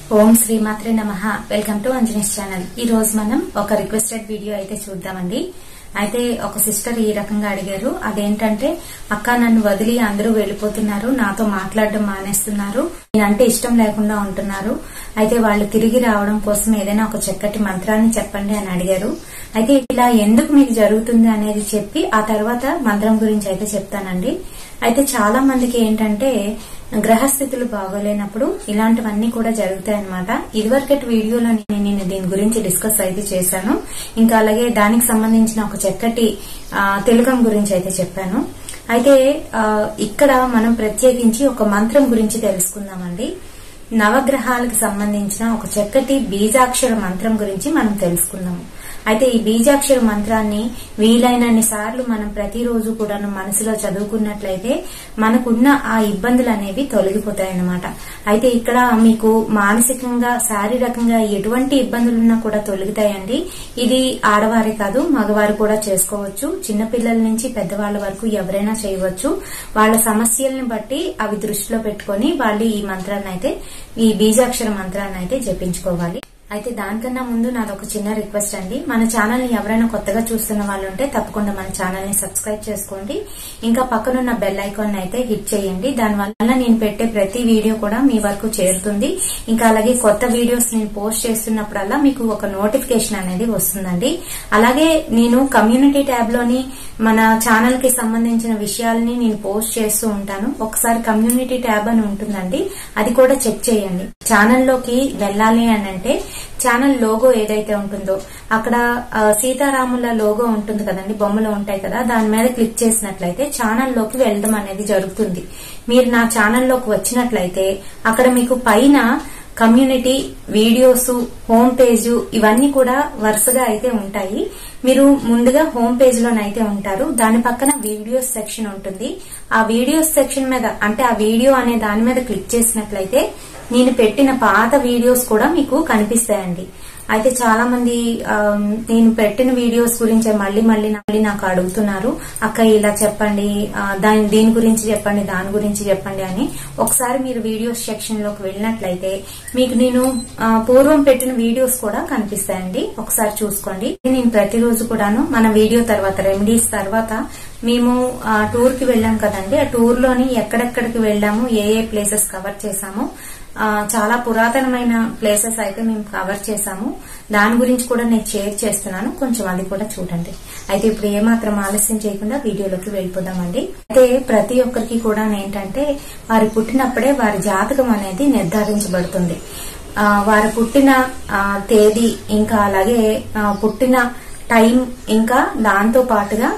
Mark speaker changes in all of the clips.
Speaker 1: ఓం శ్రీమాత్రే నమ welcome to Anjani's channel ఈ రోజు మనం ఒక రిక్వెస్టెడ్ వీడియో అయితే చూద్దామండి అయితే ఒక సిస్టర్ ఈ రకంగా అడిగారు అదేంటంటే అక్క నన్ను వదిలి అందరూ వెళ్ళిపోతున్నారు నాతో మాట్లాడడం మానేస్తున్నారు నేనంటే ఇష్టం లేకుండా ఉంటున్నారు అయితే వాళ్ళు తిరిగి రావడం కోసం ఏదైనా ఒక చక్కటి మంత్రాన్ని చెప్పండి అని అడిగారు అయితే ఇలా ఎందుకు మీకు జరుగుతుంది అనేది చెప్పి ఆ తర్వాత మంత్రం గురించి అయితే చెప్తానండి అయితే చాలా మందికి ఏంటంటే గ్రహస్థితులు బాగోలేనప్పుడు ఇలాంటివన్నీ కూడా జరుగుతాయి అనమాట ఇదివరకటి వీడియోలో నేను నేను దీని గురించి డిస్కస్ అయితే చేశాను ఇంకా అలాగే దానికి సంబంధించిన ఒక చక్కటి ఆ, తిలకం గురించి అయితే చెప్పాను అయితే ఆ, ఇక్కడ మనం ప్రత్యేకించి ఒక మంత్రం గురించి తెలుసుకుందామండి నవగ్రహాలకు సంబంధించిన ఒక చక్కటి బీజాక్షర మంత్రం గురించి మనం తెలుసుకుందాము అయితే ఈ బీజాక్షర మంత్రాన్ని వీలైనన్ని సార్లు మనం ప్రతిరోజు కూడా మనసులో చదువుకున్నట్లయితే మనకున్న ఆ ఇబ్బందులు అనేవి తొలగిపోతాయి అన్నమాట అయితే ఇక్కడ మీకు మానసికంగా శారీరకంగా ఎటువంటి ఇబ్బందులున్నా కూడా తొలగుతాయండి ఇది ఆడవారి కాదు మగవారు కూడా చేసుకోవచ్చు చిన్నపిల్లల నుంచి పెద్దవాళ్ల వరకు ఎవరైనా చేయవచ్చు వాళ్ళ సమస్యల్ని బట్టి అవి దృష్టిలో పెట్టుకొని వాళ్ళు ఈ మంత్రాన్ని అయితే ఈ బీజాక్షర మంత్రాన్ని అయితే జపించుకోవాలి అయితే దానికన్నా ముందు నాది ఒక చిన్న రిక్వెస్ట్ అండి మన ఛానల్ ని ఎవరైనా కొత్తగా చూస్తున్న వాళ్ళు ఉంటే తప్పకుండా మన ఛానల్ ని సబ్స్క్రైబ్ చేసుకోండి ఇంకా పక్కనున్న బెల్ ఐకాన్ అయితే హిట్ చేయండి దానివల్ల నేను పెట్టే ప్రతి వీడియో కూడా మీ వరకు చేరుతుంది ఇంకా అలాగే కొత్త వీడియోస్ నేను పోస్ట్ చేస్తున్నప్పుడల్లా మీకు ఒక నోటిఫికేషన్ అనేది వస్తుందండి అలాగే నేను కమ్యూనిటీ ట్యాబ్ లోని మన ఛానల్ కి సంబంధించిన విషయాలని నేను పోస్ట్ చేస్తూ ఉంటాను ఒకసారి కమ్యూనిటీ ట్యాబ్ అని ఉంటుందండి అది కూడా చెక్ చేయండి ఛానల్లోకి వెళ్ళాలి అని అంటే ఛానల్ లోగో ఏదైతే ఉంటుందో అక్కడ ఆ, సీతారాముల లోగో ఉంటుంది కదండి బొమ్మలు ఉంటాయి కదా దాని మీద క్లిక్ చేసినట్లయితే ఛానల్లోకి వెళ్ళడం అనేది జరుగుతుంది మీరు నా ఛానల్లోకి వచ్చినట్లయితే అక్కడ మీకు పైన కమ్యూనిటీ వీడియోస్ హోమ్ పేజ్ ఇవన్నీ కూడా వరుసగా అయితే ఉంటాయి మీరు ముందుగా హోమ్ పేజ్ లోనైతే ఉంటారు దాని పక్కన వీడియోస్ సెక్షన్ ఉంటుంది ఆ వీడియోస్ సెక్షన్ మీద అంటే ఆ వీడియో అనే దాని మీద క్లిక్ చేసినట్లయితే నేను పెట్టిన పాత వీడియోస్ కూడా మీకు కనిపిస్తాయండి అయితే చాలా మంది ఆమ్, నేను పెట్టిన వీడియోస్ గురించి మళ్ళీ మళ్ళీ మళ్ళీ నాకు అడుగుతున్నారు అక్క ఇలా చెప్పండి ఆ, దాని దీని గురించి చెప్పండి దాని గురించి చెప్పండి అని ఒకసారి మీరు వీడియోస్ సెక్షన్ లోకి వెళ్ళినట్లయితే మీకు నేను ఆ, పూర్వం పెట్టిన వీడియోస్ కూడా కనిపిస్తాయండి ఒకసారి చూసుకోండి నేను ప్రతిరోజు కూడాను మన వీడియో తర్వాత రెమెడీస్ తర్వాత మేము ఆ, టూర్ కి వెళ్ళాం కదండి ఆ టూర్ లోని ఎక్కడెక్కడికి వెళ్ళాము ఏ ఏ ప్లేసెస్ కవర్ చేశాము ఆ, చాలా పురాతనమైన ప్లేసెస్ అయితే మేము కవర్ చేశాము దాని గురించి కూడా నేను షేర్ చేస్తున్నాను కొంచెం అది కూడా చూడండి అయితే ఇప్పుడు ఏమాత్రం ఆలస్యం చేయకుండా వీడియోలోకి వెళ్ళిపోదామండి అయితే ప్రతి ఒక్కరికి కూడా ఏంటంటే వారి పుట్టినప్పుడే వారి జాతకం అనేది నిర్ధారించబడుతుంది ఆ, వారు పుట్టిన ఆ, తేదీ ఇంకా అలాగే ఆ, పుట్టిన టైం ఇంకా దాంతో పాటుగా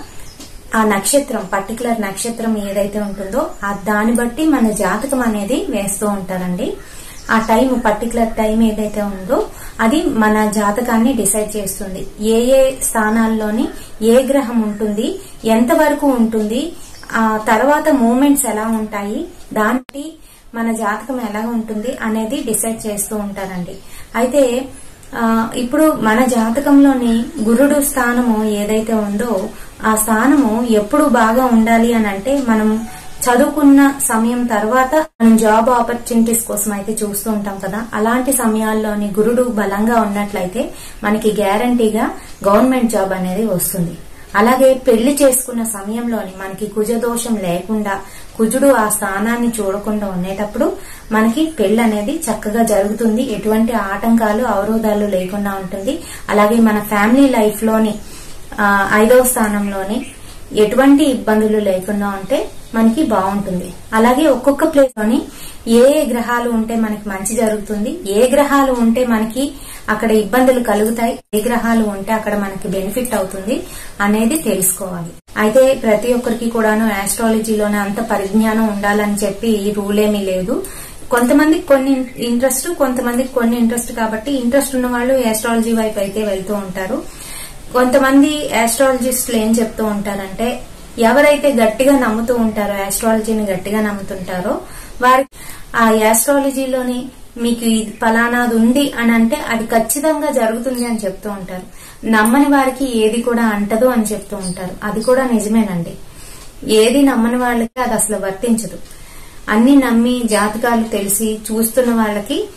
Speaker 1: ఆ నక్షత్రం పర్టికులర్ నక్షత్రం ఏదైతే ఉంటుందో ఆ దాన్ని బట్టి మన జాతకం అనేది వేస్తూ ఉంటారండి ఆ టైం పర్టికులర్ టైం ఏదైతే ఉందో అది మన జాతకాన్ని డిసైడ్ చేస్తుంది ఏ ఏ స్థానాల్లోని ఏ గ్రహం ఉంటుంది ఎంత వరకు ఉంటుంది ఆ తర్వాత మూమెంట్స్ ఎలా ఉంటాయి దానికి మన జాతకం ఎలా ఉంటుంది అనేది డిసైడ్ చేస్తూ ఉంటారండి అయితే ఆ, ఇప్పుడు మన జాతకంలోని గురుడు స్థానము ఏదైతే ఉందో ఆ స్థానము ఎప్పుడు బాగా ఉండాలి అని అంటే మనం చదువుకున్న సమయం తర్వాత మనం జాబ్ ఆపర్చునిటీస్ కోసం అయితే చూస్తూ ఉంటాం కదా అలాంటి సమయాల్లోని గురుడు బలంగా ఉన్నట్లయితే మనకి గ్యారంటీగా గవర్నమెంట్ జాబ్ అనేది వస్తుంది అలాగే పెళ్లి చేసుకున్న సమయంలోని మనకి కుజదోషం లేకుండా కుజుడు ఆ స్థానాన్ని చూడకుండా ఉండేటప్పుడు మనకి పెళ్లి అనేది చక్కగా జరుగుతుంది ఎటువంటి ఆటంకాలు అవరోధాలు లేకుండా ఉంటుంది అలాగే మన ఫ్యామిలీ లైఫ్ లోని ఆ, ఐదవ స్థానంలోని ఎటువంటి ఇబ్బందులు లేకుండా ఉంటే మనకి బాగుంటుంది అలాగే ఒక్కొక్క ప్లేస్ లోని ఏ ఏ గ్రహాలు ఉంటే మనకి మంచి జరుగుతుంది ఏ గ్రహాలు ఉంటే మనకి అక్కడ ఇబ్బందులు కలుగుతాయి ఏ గ్రహాలు ఉంటే అక్కడ మనకి బెనిఫిట్ అవుతుంది అనేది తెలుసుకోవాలి అయితే ప్రతి ఒక్కరికి కూడాను ఆస్ట్రాలజీలోనే అంత పరిజ్ఞానం ఉండాలని చెప్పి రూల్ ఏమీ లేదు కొంతమందికి కొన్ని ఇంట్రెస్ట్ కొంతమందికి కొన్ని ఇంట్రెస్ట్ కాబట్టి ఇంట్రెస్ట్ ఉన్న వాళ్ళు ఆస్ట్రాలజీ వైపు అయితే వెళ్తూ ఉంటారు కొంతమంది ఆస్ట్రాలజిస్టులు ఏం చెప్తూ ఉంటారంటే ఎవరైతే గట్టిగా నమ్ముతూ ఉంటారో ఆస్ట్రాలజీని గట్టిగా నమ్ముతుంటారో వారి ఆ ఆస్ట్రాలజీలోని మీకు ఇది ఫలానాది ఉంది అని అంటే అది ఖచ్చితంగా జరుగుతుంది అని చెప్తూ ఉంటారు నమ్మని వారికి ఏది కూడా అంటదు అని చెప్తూ ఉంటారు అది కూడా నిజమేనండి ఏది నమ్మని వాళ్ళకి అది అసలు వర్తించదు అన్ని నమ్మి జాతకాలు తెలిసి చూస్తున్న వాళ్ళకి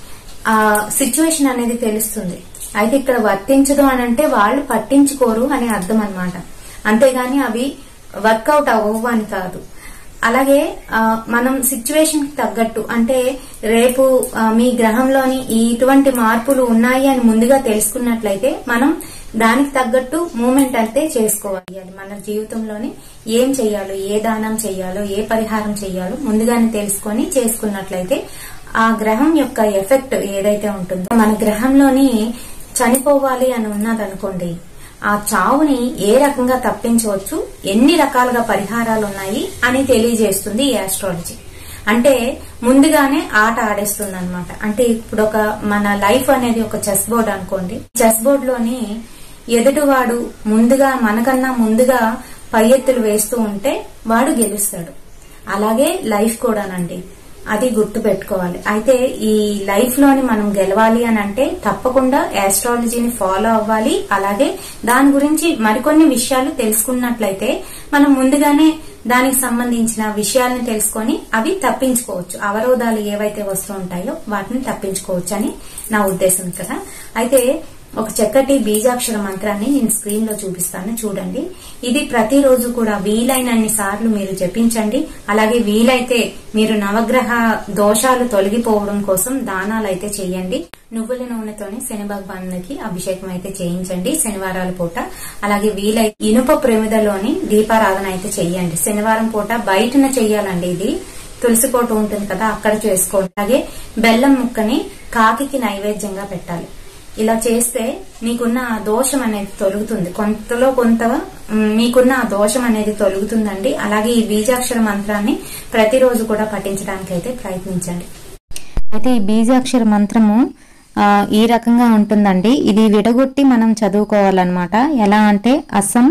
Speaker 1: ఆ సిచ్యువేషన్ అనేది తెలుస్తుంది అయితే ఇక్కడ వర్తించదు అని అంటే వాళ్ళు పట్టించుకోరు అని అర్థం అన్నమాట అంతేగాని అవి వర్కౌట్ అవ్వవు అని కాదు అలాగే ఆ, మనం సిచ్యువేషన్ కి తగ్గట్టు అంటే రేపు ఆ, మీ గ్రహంలోని ఈ ఇటువంటి మార్పులు ఉన్నాయి అని ముందుగా తెలుసుకున్నట్లయితే మనం దానికి తగ్గట్టు మూమెంట్ అయితే చేసుకోవాలి మన జీవితంలోని ఏం చెయ్యాలో ఏ దానం చెయ్యాలో ఏ పరిహారం చెయ్యాలో ముందుగానే తెలుసుకొని చేసుకున్నట్లయితే ఆ గ్రహం యొక్క ఎఫెక్ట్ ఏదైతే ఉంటుందో మన గ్రహంలోని చనిపోవాలి అని ఉన్నదనుకోండి ఆ చావుని ఏ రకంగా తప్పించవచ్చు ఎన్ని రకాలుగా పరిహారాలు ఉన్నాయి అని తెలియజేస్తుంది ఈ ఆస్ట్రాలజీ అంటే ముందుగానే ఆట ఆడేస్తుంది అనమాట అంటే ఇప్పుడు ఒక మన లైఫ్ అనేది ఒక చెస్ బోర్డ్ అనుకోండి చెస్ బోర్డ్ లోని ఎదుటివాడు ముందుగా మనకన్నా ముందుగా పై ఎత్తులు వేస్తూ ఉంటే వాడు గెలుస్తాడు అలాగే లైఫ్ కూడానండి అది గుర్తు పెట్టుకోవాలి అయితే ఈ లైఫ్ లోని మనం గెలవాలి అని అంటే తప్పకుండా ఆస్ట్రాలజీని ఫాలో అవ్వాలి అలాగే దాని గురించి మరికొన్ని విషయాలు తెలుసుకున్నట్లయితే మనం ముందుగానే దానికి సంబంధించిన విషయాల్ని తెలుసుకొని అవి తప్పించుకోవచ్చు అవరోధాలు ఏవైతే వస్తూ ఉంటాయో వాటిని తప్పించుకోవచ్చు అని నా ఉద్దేశం కదా అయితే ఒక చక్కటి బీజాక్షర మంత్రాన్ని నేను స్క్రీన్ లో చూపిస్తాను చూడండి ఇది ప్రతిరోజు కూడా వీలైనన్ని సార్లు మీరు జపించండి అలాగే వీలైతే మీరు నవగ్రహ దోషాలు తొలగిపోవడం కోసం దానాలు అయితే చేయండి నువ్వుల నూనెతోని శని భగవానునికి అభిషేకం అయితే చేయించండి శనివారాల పూట అలాగే వీలై ఇనుప ప్రమిదలోని దీపారాధన అయితే చెయ్యండి శనివారం పూట బయటన చెయ్యాలండి ఇది తులసి కోట ఉంటుంది కదా అక్కడ చేసుకోండి అలాగే బెల్లం ముక్కని కాకికి నైవేద్యంగా పెట్టాలి ఇలా చేస్తే మీకున్న ఆ దోషం అనేది తొలుగుతుంది కొంతలో కొంత మ్, మీకున్న ఆ దోషం అనేది తొలుగుతుందండి అలాగే ఈ బీజాక్షర మంత్రాన్ని ప్రతిరోజు కూడా పఠించడానికి అయితే ప్రయత్నించండి
Speaker 2: అయితే ఈ బీజాక్షర మంత్రము ఆ, ఈ రకంగా ఉంటుందండి ఇది విడగొట్టి మనం చదువుకోవాలన్నమాట ఎలా అంటే అసం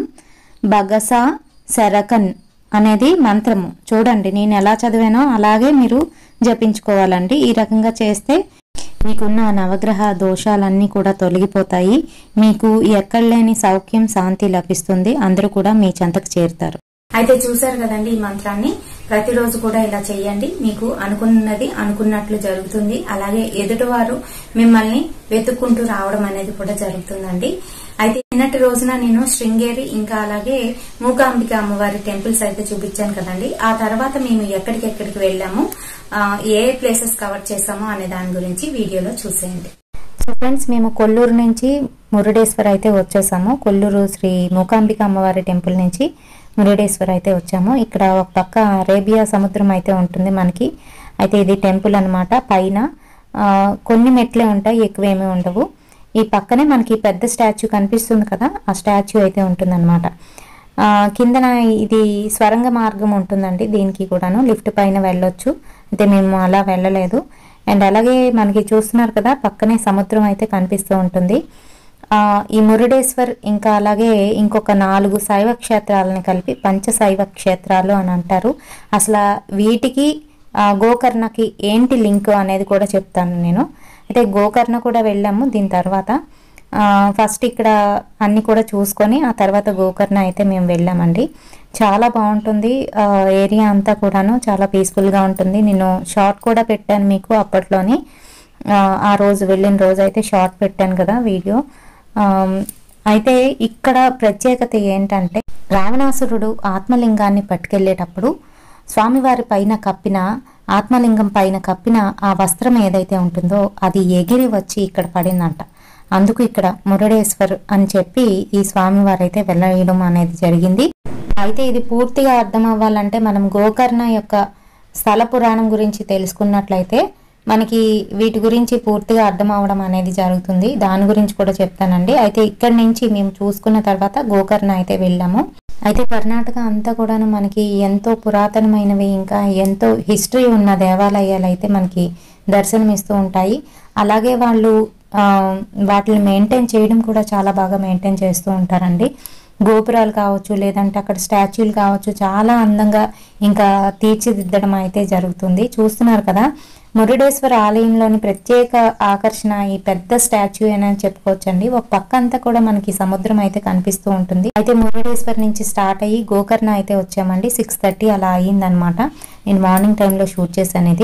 Speaker 2: బగస శరకన్ అనేది మంత్రము చూడండి నేను ఎలా చదివానో అలాగే మీరు జపించుకోవాలండి ఈ రకంగా చేస్తే మీకున్న నవగ్రహ దోషాలన్నీ కూడా తొలగిపోతాయి మీకు ఎక్కడ లేని సౌఖ్యం శాంతి లభిస్తుంది అందరూ కూడా మీ చెంతకు చేరుతారు
Speaker 1: అయితే చూశారు కదండి ఈ మంత్రాన్ని ప్రతిరోజు కూడా ఇలా చేయండి మీకు అనుకున్నది అనుకున్నట్లు జరుగుతుంది అలాగే ఎదుటివారు మిమ్మల్ని వెతుక్కుంటూ రావడం అనేది కూడా జరుగుతుందండి అయితే నిన్నటి రోజున నేను శృంగేరి ఇంకా అలాగే మూకాంబిక అమ్మవారి టెంపుల్స్ అయితే చూపించాను కదండి ఆ తర్వాత మేము ఎక్కడికెక్కడికి వెళ్ళాము ఆ, ఏ ప్లేసెస్ కవర్ చేసామో అనే దాని గురించి వీడియోలో చూసేయండి
Speaker 2: సో ఫ్రెండ్స్ మేము కొల్లూరు నుంచి మురుడేశ్వర్ అయితే వచ్చేసాము కొల్లూరు శ్రీ మూకాంబిక అమ్మవారి టెంపుల్ నుంచి మురుడేశ్వర్ అయితే వచ్చాము ఇక్కడ ఒక పక్క అరేబియా సముద్రం అయితే ఉంటుంది మనకి అయితే ఇది టెంపుల్ అన్నమాట పైన ఆ, కొన్ని మెట్లే ఉంటాయి ఎక్కువేమీ ఉండవు ఈ పక్కనే మనకి పెద్ద స్టాచ్యూ కనిపిస్తుంది కదా ఆ స్టాచ్యూ అయితే ఉంటుందన్నమాట ఆ, కిందన ఇది స్వరంగ మార్గం ఉంటుందండి దీనికి కూడాను లిఫ్ట్ పైన వెళ్ళొచ్చు అయితే మేము అలా వెళ్ళలేదు అండ్ అలాగే మనకి చూస్తున్నారు కదా పక్కనే సముద్రం అయితే కనిపిస్తూ ఉంటుంది ఆ, ఈ మురుడేశ్వర్ ఇంకా అలాగే ఇంకొక నాలుగు శైవ క్షేత్రాలను కలిపి పంచ శైవ క్షేత్రాలు అని అంటారు అసలు వీటికి ఆ, గోకర్ణకి ఏంటి లింక్ అనేది కూడా చెప్తాను నేను అయితే గోకర్ణ కూడా వెళ్ళాము దీని తర్వాత ఆ, ఫస్ట్ ఇక్కడ అన్ని కూడా చూసుకొని ఆ తర్వాత గోకర్ణ అయితే మేము వెళ్ళామండి చాలా బాగుంటుంది ఆ, ఏరియా అంతా కూడాను చాలా పీస్ఫుల్గా ఉంటుంది నేను షార్ట్ కూడా పెట్టాను మీకు అప్పట్లోని ఆ, ఆ రోజు వెళ్ళిన రోజు అయితే షార్ట్ పెట్టాను కదా వీడియో ఆమ్, అయితే ఇక్కడ ప్రత్యేకత ఏంటంటే రావణాసురుడు ఆత్మలింగాన్ని పట్టుకెళ్ళేటప్పుడు స్వామివారి పైన కప్పిన ఆత్మలింగం పైన కప్పిన ఆ వస్త్రం ఏదైతే ఉంటుందో అది ఎగిరి వచ్చి ఇక్కడ పడిందంట అందుకు ఇక్కడ మురుడేశ్వర్ అని చెప్పి ఈ స్వామివారు అయితే వెళ్ళేయడం అనేది జరిగింది అయితే ఇది పూర్తిగా అర్థం అవ్వాలంటే మనం గోకర్ణ యొక్క స్థల పురాణం గురించి తెలుసుకున్నట్లయితే మనకి వీటి గురించి పూర్తిగా అర్థం అవడం అనేది జరుగుతుంది దాని గురించి కూడా చెప్తానండి అయితే ఇక్కడి నుంచి మేము చూసుకున్న తర్వాత గోకర్ణ అయితే వెళ్ళాము అయితే కర్ణాటక అంతా కూడాను మనకి ఎంతో పురాతనమైనవి ఇంకా ఎంతో హిస్టరీ ఉన్న దేవాలయాలు అయితే మనకి దర్శనమిస్తూ ఉంటాయి అలాగే వాళ్ళు ఆ, వాటిని మెయింటైన్ చేయడం కూడా చాలా బాగా మెయింటైన్ చేస్తూ ఉంటారండి గోపురాలు కావచ్చు లేదంటే అక్కడ స్టాచ్యూలు కావచ్చు చాలా అందంగా ఇంకా తీర్చిదిద్దడం అయితే జరుగుతుంది చూస్తున్నారు కదా మురుడేశ్వర ఆలయంలోని ప్రత్యేక ఆకర్షణ ఈ పెద్ద స్టాచ్యూ అని చెప్పుకోవచ్చండి ఒక పక్క అంతా కూడా మనకి సముద్రం అయితే కనిపిస్తూ ఉంటుంది అయితే మురుడేశ్వర్ నుంచి స్టార్ట్ అయ్యి గోకర్ణ అయితే వచ్చామండి సిక్స్ థర్టీ అలా అయ్యిందనమాట నేను మార్నింగ్ టైంలో షూట్ చేశాను ఇది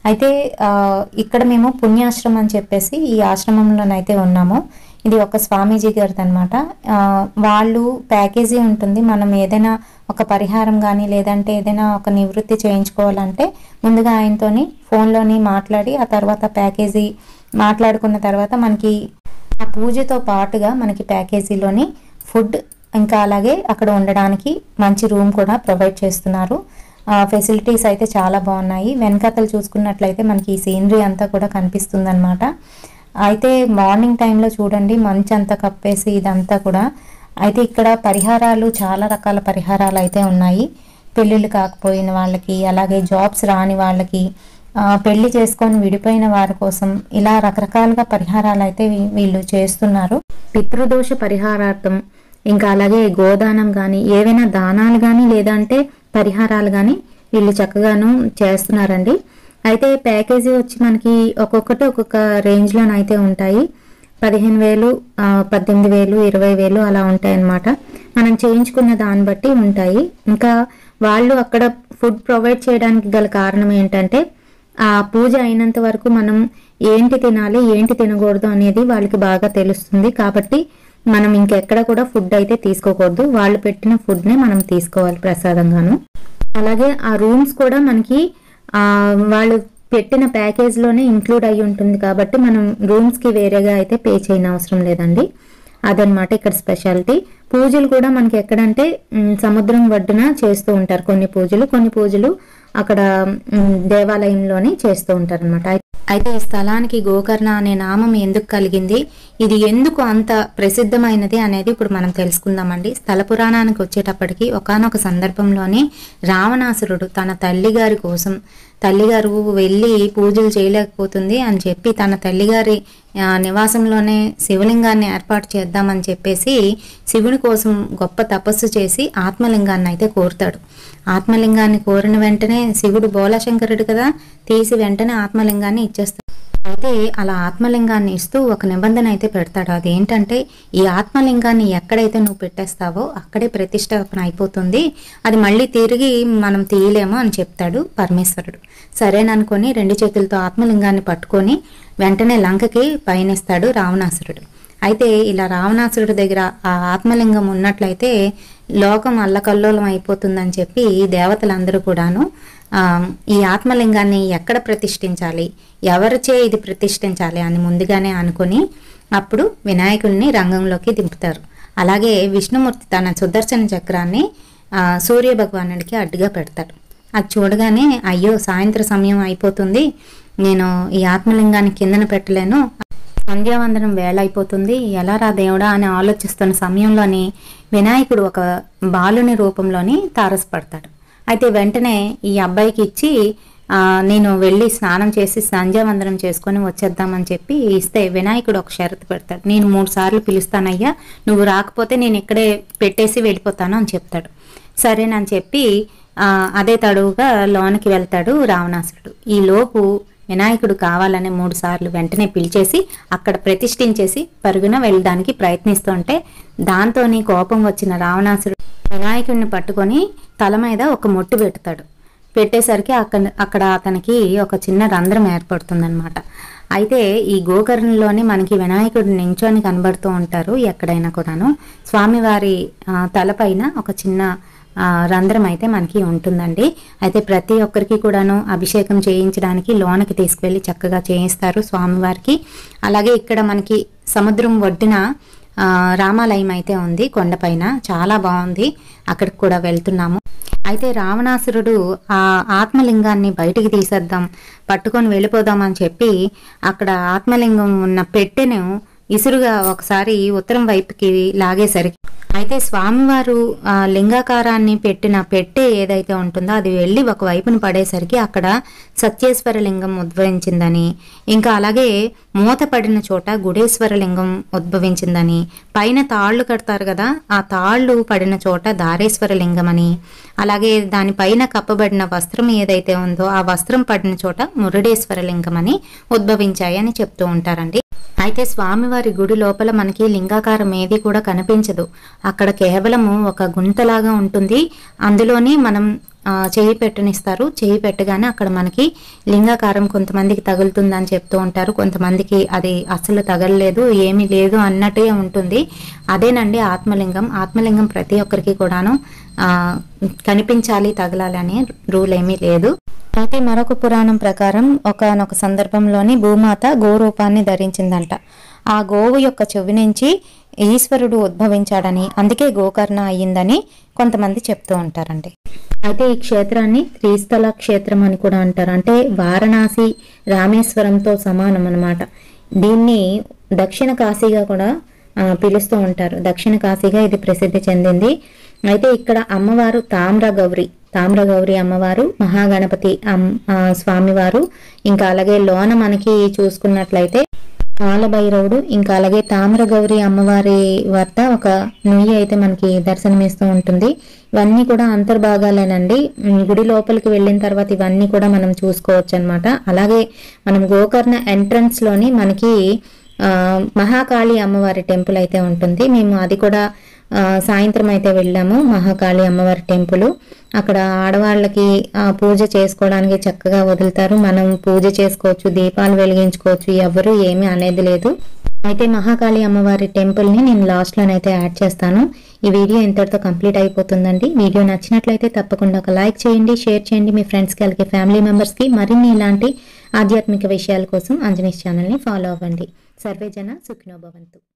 Speaker 2: అయితే ఆ, ఇక్కడ మేము పుణ్యాశ్రమం అని చెప్పేసి ఈ ఆశ్రమంలోనైతే ఉన్నాము ఇది ఒక స్వామీజీ గారిది అనమాట వాళ్ళు ప్యాకేజీ ఉంటుంది మనం ఏదైనా ఒక పరిహారం కానీ లేదంటే ఏదైనా ఒక నివృత్తి చేయించుకోవాలంటే ముందుగా ఆయనతోని ఫోన్లోని మాట్లాడి ఆ తర్వాత ప్యాకేజీ మాట్లాడుకున్న తర్వాత మనకి ఆ పూజతో పాటుగా మనకి ప్యాకేజీలోని ఫుడ్ ఇంకా అలాగే అక్కడ ఉండడానికి మంచి రూమ్ కూడా ప్రొవైడ్ చేస్తున్నారు ఫెసిలిటీస్ అయితే చాలా బాగున్నాయి వెనకతలు చూసుకున్నట్లయితే మనకి ఈ సీనరీ అంతా కూడా కనిపిస్తుంది అయితే మార్నింగ్ టైంలో చూడండి మంచు అంతా కప్పేసి ఇదంతా కూడా అయితే ఇక్కడ పరిహారాలు చాలా రకాల పరిహారాలు అయితే ఉన్నాయి పెళ్ళిళ్ళు కాకపోయిన వాళ్ళకి అలాగే జాబ్స్ రాని వాళ్ళకి ఆ, పెళ్లి చేసుకొని విడిపోయిన వారి కోసం ఇలా రకరకాలుగా పరిహారాలు అయితే వీ- వీళ్ళు చేస్తున్నారు పితృదోష పరిహారార్థం ఇంకా అలాగే గోదానం కానీ ఏవైనా దానాలు కానీ లేదంటే పరిహారాలు కానీ వీళ్ళు చక్కగాను చేస్తున్నారండి అయితే ప్యాకేజీ వచ్చి మనకి ఒక్కొక్కటి ఒక్కొక్క రేంజ్లోనైతే ఉంటాయి పదిహేను వేలు ఆ, పద్దెనిమిది వేలు ఇరవై వేలు అలా ఉంటాయి అన్నమాట మనం చేయించుకున్న దాన్ని బట్టి ఉంటాయి ఇంకా వాళ్ళు అక్కడ ఫుడ్ ప్రొవైడ్ చేయడానికి గల కారణం ఏంటంటే ఆ పూజ అయినంత వరకు మనం ఏంటి తినాలి ఏంటి తినకూడదు అనేది వాళ్ళకి బాగా తెలుస్తుంది కాబట్టి మనం ఇంకెక్కడ కూడా ఫుడ్ అయితే తీసుకోకూడదు వాళ్ళు పెట్టిన ఫుడ్నే మనం తీసుకోవాలి ప్రసాదంగాను అలాగే ఆ రూమ్స్ కూడా మనకి ఆ వాళ్ళు పెట్టిన ప్యాకేజ్ లోనే ఇంక్లూడ్ అయి ఉంటుంది కాబట్టి మనం రూమ్స్ కి వేరేగా అయితే పే చేయని అవసరం లేదండి అదనమాట ఇక్కడ స్పెషాలిటీ పూజలు కూడా మనకి ఎక్కడంటే మ్, సముద్రం ఒడ్డున చేస్తూ ఉంటారు కొన్ని పూజలు కొన్ని పూజలు అక్కడ మ్, దేవాలయంలోనే చేస్తూ ఉంటారు అనమాట అయితే ఈ స్థలానికి గోకర్ణ అనే నామం ఎందుకు కలిగింది ఇది ఎందుకు అంత ప్రసిద్ధమైనది అనేది ఇప్పుడు మనం తెలుసుకుందామండి స్థల పురాణానికి వచ్చేటప్పటికి ఒకానొక సందర్భంలోనే రావణాసురుడు తన తల్లిగారి కోసం తల్లిగారు వెళ్ళి పూజలు చేయలేకపోతుంది అని చెప్పి తన తల్లిగారి ఆ, నివాసంలోనే శివలింగాన్ని ఏర్పాటు చేద్దామని చెప్పేసి శివుని కోసం గొప్ప తపస్సు చేసి ఆత్మలింగాన్ని అయితే కోరుతాడు ఆత్మలింగాన్ని కోరిన వెంటనే శివుడు బోలాశంకరుడు కదా తీసి వెంటనే ఆత్మలింగాన్ని ఇచ్చేస్తాడు అయితే అలా ఆత్మలింగాన్ని ఇస్తూ ఒక నిబంధన అయితే పెడతాడు అదేంటంటే ఈ ఆత్మలింగాన్ని ఎక్కడైతే నువ్వు పెట్టేస్తావో అక్కడే ప్రతిష్టాపన అయిపోతుంది అది మళ్ళీ తిరిగి మనం తీయలేము అని చెప్తాడు పరమేశ్వరుడు సరేననుకొని రెండు చేతులతో ఆత్మలింగాన్ని పట్టుకొని వెంటనే లంకకి పయనిస్తాడు రావణాసురుడు అయితే ఇలా రావణాసురుడి దగ్గర ఆ ఆత్మలింగం ఉన్నట్లయితే లోకం అల్లకల్లోలం అయిపోతుందని చెప్పి దేవతలందరూ కూడాను ఆ, ఈ ఆత్మలింగాన్ని ఎక్కడ ప్రతిష్ఠించాలి ఎవరిచే ఇది ప్రతిష్ఠించాలి అని ముందుగానే అనుకొని అప్పుడు వినాయకుడిని రంగంలోకి దింపుతారు అలాగే విష్ణుమూర్తి తన సుదర్శన చక్రాన్ని ఆ, సూర్య భగవానుడికి అడ్డుగా పెడతాడు అది చూడగానే అయ్యో సాయంత్ర సమయం అయిపోతుంది నేను ఈ ఆత్మలింగాన్ని కిందన పెట్టలేను సంధ్యావందనం వేళ అయిపోతుంది ఎలా రా దేవుడా అని ఆలోచిస్తున్న సమయంలోని వినాయకుడు ఒక బాలుని రూపంలోని తారసపడతాడు అయితే వెంటనే ఈ అబ్బాయికి ఇచ్చి ఆ, నేను వెళ్ళి స్నానం చేసి సంధ్యావందనం చేసుకొని వచ్చేద్దామని చెప్పి ఇస్తే వినాయకుడు ఒక షరతు పెడతాడు నేను మూడు సార్లు పిలుస్తానయ్యా నువ్వు రాకపోతే నేను ఇక్కడే పెట్టేసి వెళ్ళిపోతాను అని చెప్తాడు సరేనని చెప్పి ఆ, అదే తడువుగా లోనికి వెళ్తాడు రావణాసురుడు ఈ లోపు వినాయకుడు కావాలనే మూడు సార్లు వెంటనే పిలిచేసి అక్కడ ప్రతిష్ఠించేసి పరుగున వెళ్ళడానికి ప్రయత్నిస్తుంటే దాంతోని కోపం వచ్చిన రావణాసురుడు వినాయకుడిని పట్టుకొని తల మీద ఒక మొట్టు పెడతాడు పెట్టేసరికి అక్కడ అక్కడ అతనికి ఒక చిన్న రంధ్రం ఏర్పడుతుందన్నమాట అయితే ఈ గోకర్ణంలోనే మనకి వినాయకుడు నించొని కనబడుతూ ఉంటారు ఎక్కడైనా కూడాను స్వామివారి ఆ, తలపైన ఒక చిన్న ఆ, రంధ్రం అయితే మనకి ఉంటుందండి అయితే ప్రతి ఒక్కరికి కూడాను అభిషేకం చేయించడానికి లోనకి తీసుకువెళ్ళి చక్కగా చేయిస్తారు స్వామివారికి అలాగే ఇక్కడ మనకి సముద్రం ఒడ్డున ఆ, రామాలయం అయితే ఉంది కొండపైన చాలా బాగుంది అక్కడికి కూడా వెళ్తున్నాము అయితే రావణాసురుడు ఆ ఆత్మలింగాన్ని బయటికి తీసేద్దాం పట్టుకొని వెళ్ళిపోదాం అని చెప్పి అక్కడ ఆత్మలింగం ఉన్న పెట్టెను ఇసురుగా ఒకసారి ఉత్తరం వైపుకి లాగేసరికి అయితే స్వామివారు ఆ లింగాకారాన్ని పెట్టిన పెట్టె ఏదైతే ఉంటుందో అది వెళ్ళి ఒక వైపున పడేసరికి అక్కడ సత్యేశ్వర లింగం ఉద్భవించిందని ఇంకా అలాగే మూత పడిన చోట గుడేశ్వర లింగం ఉద్భవించిందని పైన తాళ్ళు కడతారు కదా ఆ తాళ్ళు పడిన చోట దారేశ్వర లింగం అని అలాగే దానిపైన కప్పబడిన వస్త్రం ఏదైతే ఉందో ఆ వస్త్రం పడిన చోట మురుడేశ్వర లింగం అని ఉద్భవించాయి అని చెప్తూ ఉంటారండి అయితే స్వామివారి గుడి లోపల మనకి లింగాకారం ఏది కూడా కనిపించదు అక్కడ కేవలము ఒక గుంతలాగా ఉంటుంది అందులోని మనం ఆ, చెయ్యి పెట్టనిస్తారు చెయ్యి పెట్టగానే అక్కడ మనకి లింగాకారం కొంతమందికి తగులుతుందని చెప్తూ ఉంటారు కొంతమందికి అది అసలు తగలలేదు ఏమీ లేదు అన్నట్టుగా ఉంటుంది అదేనండి ఆత్మలింగం ఆత్మలింగం ప్రతి ఒక్కరికి కూడాను ఆ, కనిపించాలి తగలాలి అనే రూల్ ఏమీ లేదు అయితే మరొక పురాణం ప్రకారం ఒకనొక సందర్భంలోని భూమాత గోరూపాన్ని ధరించిందంట ఆ గోవు యొక్క చెవి నుంచి ఈశ్వరుడు ఉద్భవించాడని అందుకే గోకర్ణ అయ్యిందని కొంతమంది చెప్తూ ఉంటారండి అయితే ఈ క్షేత్రాన్ని త్రిస్థల క్షేత్రం అని కూడా అంటారు అంటే వారణాసి రామేశ్వరంతో సమానం అన్నమాట దీన్ని దక్షిణ కాశీగా కూడా ఆ, పిలుస్తూ ఉంటారు దక్షిణ కాశీగా ఇది ప్రసిద్ధి చెందింది అయితే ఇక్కడ అమ్మవారు తామ్ర గౌరి తామ్ర గౌరి అమ్మవారు మహాగణపతి అమ్ ఆ, స్వామివారు ఇంకా అలాగే లోన మనకి చూసుకున్నట్లయితే కాలభైరవుడు ఇంకా అలాగే తామ్ర గౌరి అమ్మవారి వద్ద ఒక నుయ్యి అయితే మనకి దర్శనమిస్తూ ఉంటుంది ఇవన్నీ కూడా అంతర్భాగాలేనండి ఉమ్, గుడి లోపలికి వెళ్ళిన తర్వాత ఇవన్నీ కూడా మనం చూసుకోవచ్చు అనమాట అలాగే మనం గోకర్ణ ఎంట్రన్స్ లోని మనకి ఆ, మహాకాళి అమ్మవారి టెంపుల్ అయితే ఉంటుంది మేము అది కూడా ఆ, సాయంత్రం అయితే వెళ్ళాము మహాకాళి అమ్మవారి టెంపుల్ అక్కడ ఆడవాళ్ళకి ఆ, పూజ చేసుకోవడానికి చక్కగా వదులుతారు మనం పూజ చేసుకోవచ్చు దీపాలు వెలిగించుకోవచ్చు ఎవరు ఏమీ అనేది లేదు అయితే మహాకాళి అమ్మవారి టెంపుల్ ని నేను లాస్ట్ లోనైతే యాడ్ చేస్తాను ఈ వీడియో ఇంతటితో కంప్లీట్ అయిపోతుందండి వీడియో నచ్చినట్లయితే తప్పకుండా ఒక లైక్ చేయండి షేర్ చేయండి మీ ఫ్రెండ్స్ కి అలాగే ఫ్యామిలీ మెంబర్స్ కి మరిన్ని ఇలాంటి ఆధ్యాత్మిక విషయాల కోసం అంజనీస్ ఛానల్ ని ఫాలో అవ్వండి సర్వే జన సుఖినో భవంతు